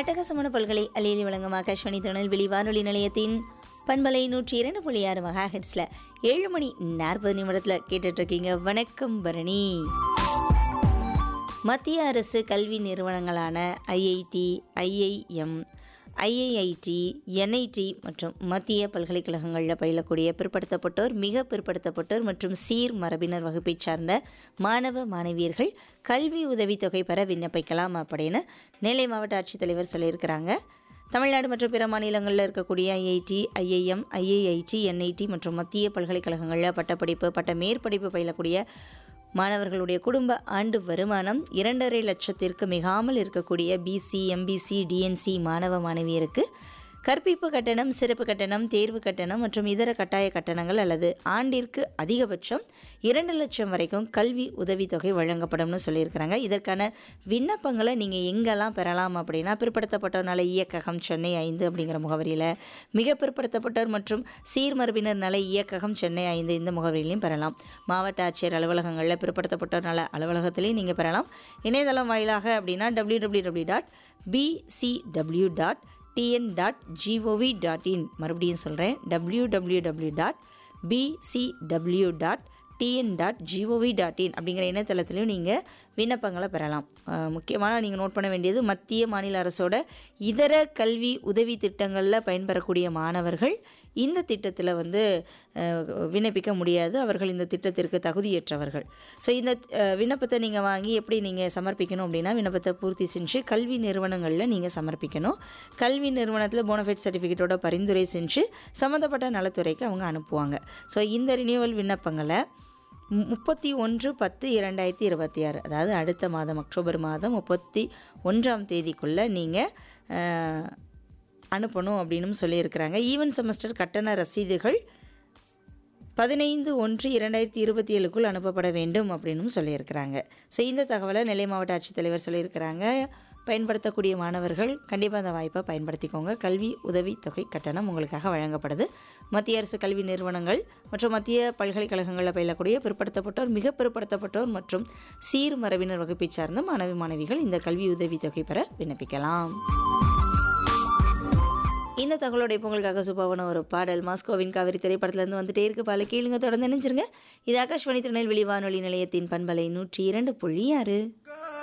அட்டகாசமான பல்கலை அலியலி வழங்கும் ஆகாஷ்வாணி திருநெல்வேலி வானொலி நிலையத்தின் பண்பலை நூற்றி இரண்டு புள்ளி ஆறு மகா ஹெட்ஸில் ஏழு மணி நாற்பது நிமிடத்தில் கேட்டுட்ருக்கீங்க வணக்கம் பரணி மத்திய அரசு கல்வி நிறுவனங்களான ஐஐடி ஐஐஎம் ஐஐஐடி என்ஐடி மற்றும் மத்திய பல்கலைக்கழகங்களில் பயிலக்கூடிய பிற்படுத்தப்பட்டோர் மிக பிற்படுத்தப்பட்டோர் மற்றும் சீர் மரபினர் வகுப்பைச் சார்ந்த மாணவ மாணவியர்கள் கல்வி உதவித்தொகை பெற விண்ணப்பிக்கலாம் அப்படின்னு நெல்லை மாவட்ட ஆட்சித்தலைவர் சொல்லியிருக்கிறாங்க தமிழ்நாடு மற்றும் பிற மாநிலங்களில் இருக்கக்கூடிய ஐஐடி ஐஐஎம் ஐஐஐடி என்ஐடி மற்றும் மத்திய பல்கலைக்கழகங்களில் பட்டப்படிப்பு பட்ட மேற்படிப்பு பயிலக்கூடிய மாணவர்களுடைய குடும்ப ஆண்டு வருமானம் இரண்டரை லட்சத்திற்கு மிகாமல் இருக்கக்கூடிய பிசி எம்பிசி டிஎன்சி மாணவ மாணவியருக்கு கற்பிப்பு கட்டணம் சிறப்பு கட்டணம் தேர்வு கட்டணம் மற்றும் இதர கட்டாய கட்டணங்கள் அல்லது ஆண்டிற்கு அதிகபட்சம் இரண்டு லட்சம் வரைக்கும் கல்வி உதவித்தொகை வழங்கப்படும்னு சொல்லியிருக்கிறாங்க இதற்கான விண்ணப்பங்களை நீங்கள் எங்கெல்லாம் பெறலாம் அப்படின்னா பிற்படுத்தப்பட்டோர் நல இயக்ககம் சென்னை ஐந்து அப்படிங்கிற முகவரியில் மிக பிற்படுத்தப்பட்டோர் மற்றும் சீர்மரபினர் நல இயக்ககம் சென்னை ஐந்து இந்த முகவரியிலையும் பெறலாம் மாவட்ட ஆட்சியர் அலுவலகங்களில் பிற்படுத்தப்பட்டோர் நல அலுவலகத்திலையும் நீங்கள் பெறலாம் இணையதளம் வாயிலாக அப்படின்னா W W W dot PCW dot TN dot GOV dot in மறுபடியும் சொல்கிறேன் W W W dot PCW dot TN dot GOV dot in அப்படிங்கிற இணையதளத்திலையும் நீங்கள் விண்ணப்பங்களை பெறலாம் அஹ் முக்கியமான நீங்கள் நோட் பண்ண வேண்டியது மத்திய மாநில அரசோட இதர கல்வி உதவி திட்டங்களில் பயன்பெறக்கூடிய மாணவர்கள் இந்த திட்டத்தில் வந்து அஹ், விண்ணப்பிக்க முடியாது அவர்கள் இந்த திட்டத்திற்கு தகுதியற்றவர்கள் ஸோ இந்த அஹ், விண்ணப்பத்தை நீங்கள் வாங்கி எப்படி நீங்கள் சமர்ப்பிக்கணும் அப்படின்னா விண்ணப்பத்தை பூர்த்தி செஞ்சு கல்வி நிறுவனங்களில் நீங்கள் சமர்ப்பிக்கணும் கல்வி நிறுவனத்தில் போனஃபைட் சர்டிஃபிகேட்டோட பரிந்துரை செஞ்சு சம்மந்தப்பட்ட நலத்துறைக்கு அவங்க அனுப்புவாங்க ஸோ இந்த ரினியூவல் விண்ணப்பங்களை மு- முப்பத்தி ஒன்று பத்து இரண்டாயிரத்தி இருபத்தி ஆறு அதாவது அடுத்த மாதம் அக்டோபர் மாதம் முப்பத்தி ஒன்றாம் தேதிக்குள்ளே நீங்கள் அனுப்பணும் அப்படின்னு சொல்லியிருக்கிறாங்க ஈவன் செமஸ்டர் கட்டண ரசீதுகள் பதினைந்து ஒன்று இரண்டாயிரத்தி இருபத்தி ஏழுக்குள் அனுப்பப்பட வேண்டும் அப்படின்னும் சொல்லியிருக்கிறாங்க ஸோ இந்த தகவலை நெல்லை மாவட்ட ஆட்சித்தலைவர் சொல்லியிருக்கிறாங்க பயன்படுத்தக்கூடிய மாணவர்கள் கண்டிப்பாக அந்த வாய்ப்பை பயன்படுத்திக்கோங்க கல்வி உதவித்தொகை கட்டணம் உங்களுக்காக வழங்கப்படுது மத்திய அரசு கல்வி நிறுவனங்கள் மற்றும் மத்திய பல்கலைக்கழகங்களில் பயிலக்கூடிய பிற்படுத்தப்பட்டோர் மிக பிற்படுத்தப்பட்டோர் மற்றும் சீர் மரபினர் வகுப்பைச் சார்ந்த மாணவி மாணவிகள் இந்த கல்வி உதவித்தொகை பெற விண்ணப்பிக்கலாம் இந்த தகவலோட இப்போ உங்களுக்காக சூப்பாவான ஒரு பாடல் மாஸ்கோவின் காவிரி திரைப்படத்துலேருந்து வந்துட்டே இருக்கு பால கீழுங்க தொடர்ந்து நினைச்சிருங்க இது ஆகாஷ்வாணி திருநெல்வேலி வானொலி நிலையத்தின் பண்பலை நூற்றி இரண்டு புள்ளி ஆறு